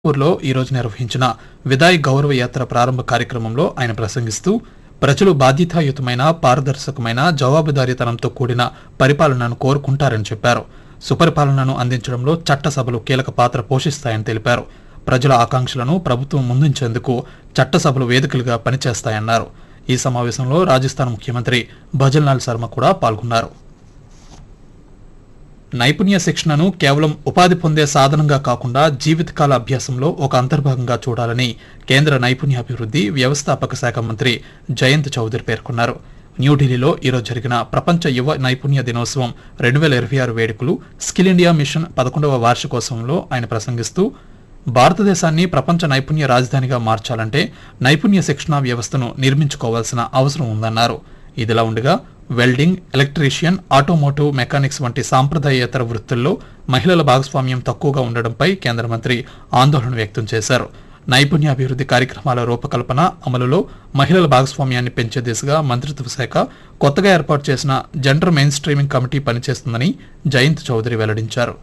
ఊర్లో ఈ రోజు నిర్వహించిన విదాయ్ గౌరవ యాత్ర ప్రారంభ కార్యక్రమంలో ఆయన ప్రసంగిస్తూ ప్రజలు బాధ్యతాయుతమైన పారదర్శకమైన జవాబుదారీతనంతో కూడిన పరిపాలనను కోరుకుంటారని చెప్పారు సుపరిపాలనను అందించడంలో చట్టసభలు కీలక పాత్ర పోషిస్తాయని తెలిపారు ప్రజల ఆకాంక్షలను ప్రభుత్వం ముందుంచేందుకు చట్టసభలు వేదికలుగా పనిచేస్తాయన్నారు ఈ సమావేశంలో రాజస్థాన్ ముఖ్యమంత్రి భజన్లాల్ శర్మ కూడా పాల్గొన్నారు నైపుణ్య శిక్షణను కేవలం ఉపాధి పొందే సాధనంగా కాకుండా జీవితకాల అభ్యాసంలో ఒక అంతర్భాగంగా చూడాలని కేంద్ర నైపుణ్యాభివృద్ధి వ్యవస్థాపక శాఖ మంత్రి జయంత్ చౌదరి పేర్కొన్నారు న్యూఢిల్లీలో ఈరోజు జరిగిన ప్రపంచ యువ నైపుణ్య దినోత్సవం రెండు వేల ఇరవై ఆరు వేడుకలు స్కిల్ ఇండియా మిషన్ పదకొండవ వార్షికోత్సవంలో ఆయన ప్రసంగిస్తూ భారతదేశాన్ని ప్రపంచ నైపుణ్య రాజధానిగా మార్చాలంటే నైపుణ్య శిక్షణా వ్యవస్థను నిర్మించుకోవాల్సిన అవసరం ఉందన్నారు ఇదిలా ఉండగా వెల్డింగ్ ఎలక్ట్రీషియన్ ఆటోమోటివ్ మెకానిక్స్ వంటి సాంప్రదాయేతర వృత్తుల్లో మహిళల భాగస్వామ్యం తక్కువగా ఉండడంపై కేంద్ర మంత్రి ఆందోళన వ్యక్తం చేశారు నైపుణ్యాభివృద్ధి కార్యక్రమాల రూపకల్పన అమలులో మహిళల భాగస్వామ్యాన్ని పెంచే దిశగా మంత్రిత్వ శాఖ కొత్తగా ఏర్పాటు చేసిన జెండర్ మెయిన్ స్ట్రీమింగ్ కమిటీ పనిచేస్తుందని జయంత్ చౌదరి వెల్లడించారు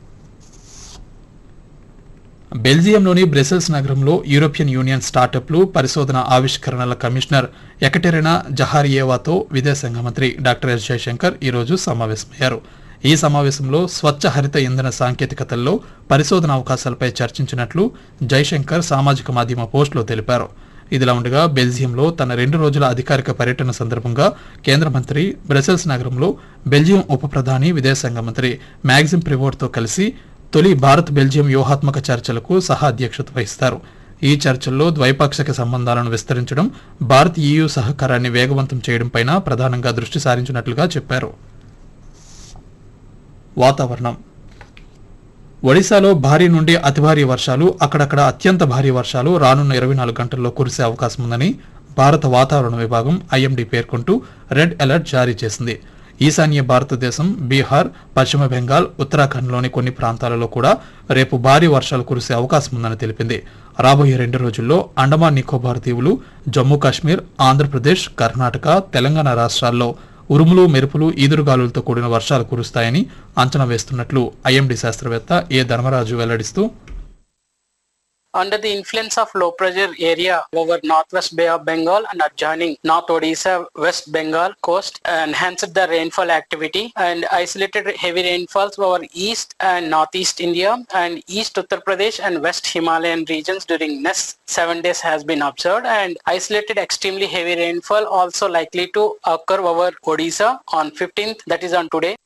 బెల్జియంలోని బ్రెసెల్స్ నగరంలో యూరోపియన్ యూనియన్ స్టార్టప్లు పరిశోధన ఆవిష్కరణల కమిషనర్ ఎకటెరినా జహారియేవాతో విదేశాంగ మంత్రి డాక్టర్ ఎస్ జయశంకర్ ఈరోజు సమావేశమయ్యారు ఈ సమావేశంలో స్వచ్ఛ హరిత ఇంధన సాంకేతికతల్లో పరిశోధన అవకాశాలపై చర్చించినట్లు జైశంకర్ సామాజిక మాధ్యమ పోస్టులో తెలిపారు ఇదిలా ఉండగా బెల్జియంలో తన రెండు రోజుల అధికారిక పర్యటన సందర్భంగా కేంద్ర మంత్రి బ్రసెల్స్ నగరంలో బెల్జియం ఉప ప్రధాని విదేశాంగ మంత్రి మ్యాగ్జిమ్ ప్రివోర్తో కలిసి తొలి భారత్ బెల్జియం వ్యూహాత్మక చర్చలకు సహా అధ్యక్షత వహిస్తారు ఈ చర్చల్లో ద్వైపాక్షిక సంబంధాలను విస్తరించడం భారత్ ఈయూ సహకారాన్ని వేగవంతం చేయడంపైన ప్రధానంగా దృష్టి సారించినట్లుగా చెప్పారు వాతావరణం ఒడిశాలో భారీ నుండి అతి భారీ వర్షాలు అక్కడక్కడ అత్యంత భారీ వర్షాలు రానున్న ఇరవై నాలుగు గంటల్లో కురిసే అవకాశం ఉందని భారత వాతావరణ విభాగం ఐఎండీ పేర్కొంటూ రెడ్ అలర్ట్ జారీ చేసింది ఈశాన్య భారతదేశం బీహార్ పశ్చిమ బెంగాల్ ఉత్తరాఖండ్లోని కొన్ని ప్రాంతాలలో కూడా రేపు భారీ వర్షాలు కురిసే అవకాశం ఉందని తెలిపింది రాబోయే రెండు రోజుల్లో అండమాన్ నికోబార్ దీవులు జమ్మూ కాశ్మీర్ ఆంధ్రప్రదేశ్ కర్ణాటక తెలంగాణ రాష్ట్రాల్లో ఉరుములు మెరుపులు ఈదురుగాలులతో కూడిన వర్షాలు కురుస్తాయని అంచనా వేస్తున్నట్లు ఐఎండీ శాస్త్రవేత్త ఏ ధర్మరాజు వెల్లడిస్తూ Under the influence of low pressure area over northwest Bay of Bengal and adjoining North Odisha, West Bengal coast enhanced the rainfall activity and isolated heavy rainfalls over east and northeast India and east Uttar Pradesh and west Himalayan regions during next seven days has been observed and isolated extremely heavy rainfall also likely to occur over Odisha on 15th that is on today.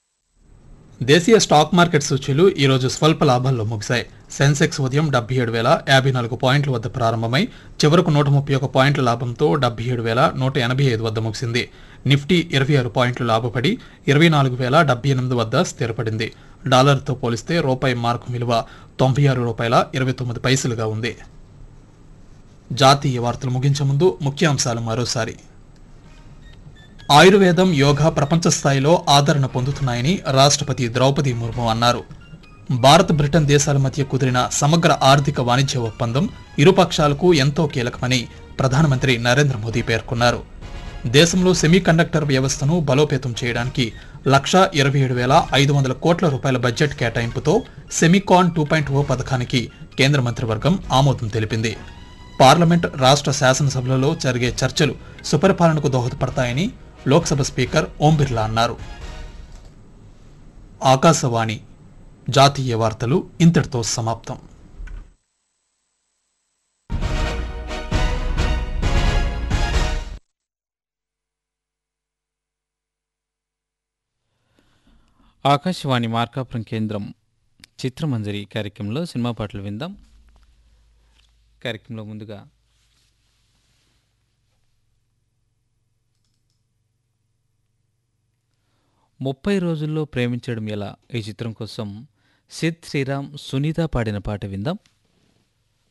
దేశీయ stock market సూచీలు ఈ రోజు స్వల్ప లాభాల్లో ముగిశాయి సెన్సెక్స్ ఉదయం డెబ్బై ఏడు వేల యాభై నాలుగు పాయింట్ల వద్ద ప్రారంభమై చివరకు నూట ముప్పై ఒక పాయింట్ల లాభంతో డెబ్బై ఏడు వేల నూట ఎనభై ఐదు వద్ద ముగిసింది నిఫ్టీ ఇరవై ఆరు పాయింట్లు లాభపడి ఇరవై నాలుగు వేల డెబ్బై ఎనిమిది వద్ద స్థిరపడింది డాలర్తో పోలిస్తే రూపాయి మార్కు విలువ తొంభై ఆరు రూపాయల ఇరవై తొమ్మిది పైసలుగా ఉంది జాతీయ వార్తలు ముగించే ముందు ముఖ్యాంశాలు మరోసారి ఆయుర్వేదం యోగా ప్రపంచ స్థాయిలో ఆదరణ పొందుతున్నాయని రాష్ట్రపతి ద్రౌపది ముర్ము అన్నారు భారత్ బ్రిటన్ దేశాల మధ్య కుదిరిన సమగ్ర ఆర్థిక వాణిజ్య ఒప్పందం ఇరుపక్షాలకు ఎంతో కీలకమని ప్రధానమంత్రి నరేంద్ర మోదీ పేర్కొన్నారు దేశంలో సెమీకండక్టర్ వ్యవస్థను బలోపేతం చేయడానికి లక్షా ఇరవై ఏడు వేల ఐదు వందల కోట్ల రూపాయల బడ్జెట్ కేటాయింపుతో సెమికాన్ టూ పాయింట్ ఓ పథకానికి కేంద్ర మంత్రివర్గం ఆమోదం తెలిపింది పార్లమెంట్ రాష్ట్ర శాసనసభలలో జరిగే చర్చలు సుపరిపాలనకు దోహదపడతాయని లోక్సభ స్పీకర్ ఓం బిర్లా అన్నారు ఆకాశవాణి జాతీయ వార్తలు ఇంతటితో సమాప్తం ఆకాశవాణి మార్కాపురం కేంద్రం చిత్రమంజరి కార్యక్రమంలో సినిమా పాటలు విందాం కార్యక్రమంలో ముందుగా ముప్పై రోజుల్లో ప్రేమించడం ఎలా ఈ చిత్రం కోసం సిద్ శ్రీరామ్ సునీత పాడిన పాట విందాం